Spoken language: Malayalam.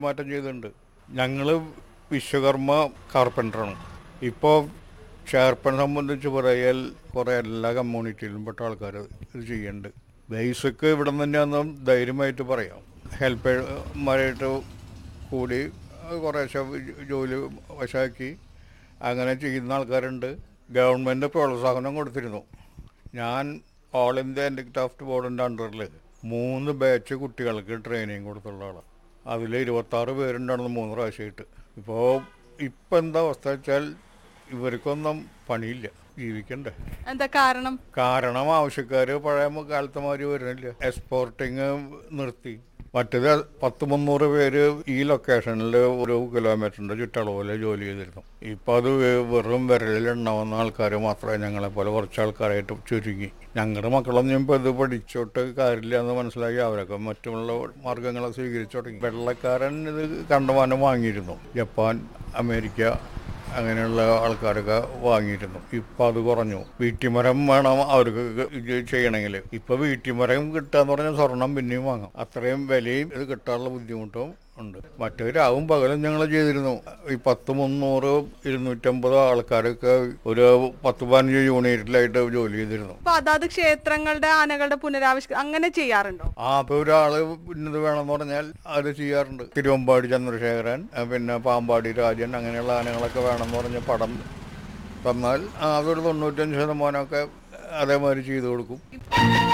മാറ്റം ചെയ്തിട്ടുണ്ട് ഞങ്ങൾ വിശ്വകർമ്മ കാർപ്പൻ്ററാണ് ഇപ്പോൾ ചേർപ്പൻ സംബന്ധിച്ച് പറയാൽ കുറേ എല്ലാ കമ്മ്യൂണിറ്റിയിലും പെട്ട ആൾക്കാർ ഇത് ചെയ്യുന്നുണ്ട് ബേസിക് ഇവിടെ നിന്ന് തന്നെയാണെന്ന് ധൈര്യമായിട്ട് പറയാം ഹെൽപ്പർമാരായിട്ട് കൂടി കുറേശ്ശെ ജോലി വശാക്കി അങ്ങനെ ചെയ്യുന്ന ആൾക്കാരുണ്ട് ഗവൺമെൻറ് പ്രോത്സാഹനം കൊടുത്തിരുന്നു ഞാൻ ഓൾ ഇന്ത്യ ഹാൻഡിക്രാഫ്റ്റ് ബോർഡിൻ്റെ അണ്ടറിൽ മൂന്ന് ബാച്ച് കുട്ടികൾക്ക് ട്രെയിനിങ് കൊടുത്തുള്ള ആളാണ് അതിൽ ഇരുപത്താറ് പേരുണ്ടായിരുന്നു മൂന്ന് പ്രാവശ്യമായിട്ട് ഇപ്പോൾ ഇപ്പം എന്താ അവസ്ഥ വെച്ചാൽ ഇവർക്കൊന്നും പണിയില്ല ജീവിക്കണ്ടേ എന്താ കാരണം കാരണം ആവശ്യക്കാർ പഴയ കാലത്തെ മാതിരി വരുന്നില്ല എക്സ്പോർട്ടിങ് നിർത്തി മറ്റേത് പത്ത് മുന്നൂറ് പേര് ഈ ലൊക്കേഷനിൽ ഒരു കിലോമീറ്ററിന്റെ ചുറ്റളവിൽ ജോലി ചെയ്തിരുന്നു ഇപ്പം അത് വെ- വെറും വിരലിലുണ്ടാവുന്ന ആൾക്കാർ മാത്രമേ ഞങ്ങളെ പോലെ കുറച്ച് ആൾക്കാരായിട്ട് ചുരുങ്ങി ഞങ്ങളുടെ മക്കളൊന്നും ഇപ്പം ഇത് പഠിച്ചോട്ട് കാര്യമില്ല എന്ന് മനസ്സിലാക്കി അവരൊക്കെ മറ്റുള്ള മാർഗങ്ങളെ സ്വീകരിച്ചു തുടങ്ങി വെള്ളക്കാരൻ ഇത് കണ്ടമാനം വാങ്ങിയിരുന്നു ജപ്പാൻ അമേരിക്ക അങ്ങനെയുള്ള ആൾക്കാരൊക്കെ വാങ്ങിയിരുന്നു ഇപ്പം അത് കുറഞ്ഞു വീട്ടിമരം വേണം അവർക്ക് ഇത് ചെയ്യണമെങ്കിൽ ഇപ്പം വീട്ടിമരം കിട്ടാന്ന് പറഞ്ഞാൽ സ്വർണം പിന്നെയും വാങ്ങാം അത്രയും വിലയും ഇത് കിട്ടാനുള്ള ബുദ്ധിമുട്ടും ഉണ്ട് മറ്റേ രാവും പകലും ഞങ്ങൾ ചെയ്തിരുന്നു ഈ പത്ത് മുന്നൂറ് ഇരുന്നൂറ്റമ്പത് ആൾക്കാരൊക്കെ ഒരു പത്ത് പതിനഞ്ച് യൂണിറ്റിലായിട്ട് ജോലി ചെയ്തിരുന്നു അപ്പൊ അതാത് ക്ഷേത്രങ്ങളുടെ ആനകളുടെ പുനരാവിഷ്കരണം അങ്ങനെ ചെയ്യാറുണ്ടോ ആ അപ്പൊ ഒരാള് ഇന്നത് വേണമെന്ന് പറഞ്ഞാൽ അത് ചെയ്യാറുണ്ട് തിരുവമ്പാടി ചന്ദ്രശേഖരൻ ആ, പിന്നെ പാമ്പാടി രാജൻ അങ്ങനെയുള്ള ആനകളൊക്കെ വേണമെന്ന് പറഞ്ഞ പടം തന്നാൽ ആ, അതൊരു തൊണ്ണൂറ്റഞ്ച് ശതമാനമൊക്കെ അതേമാതിരി ചെയ്തു കൊടുക്കും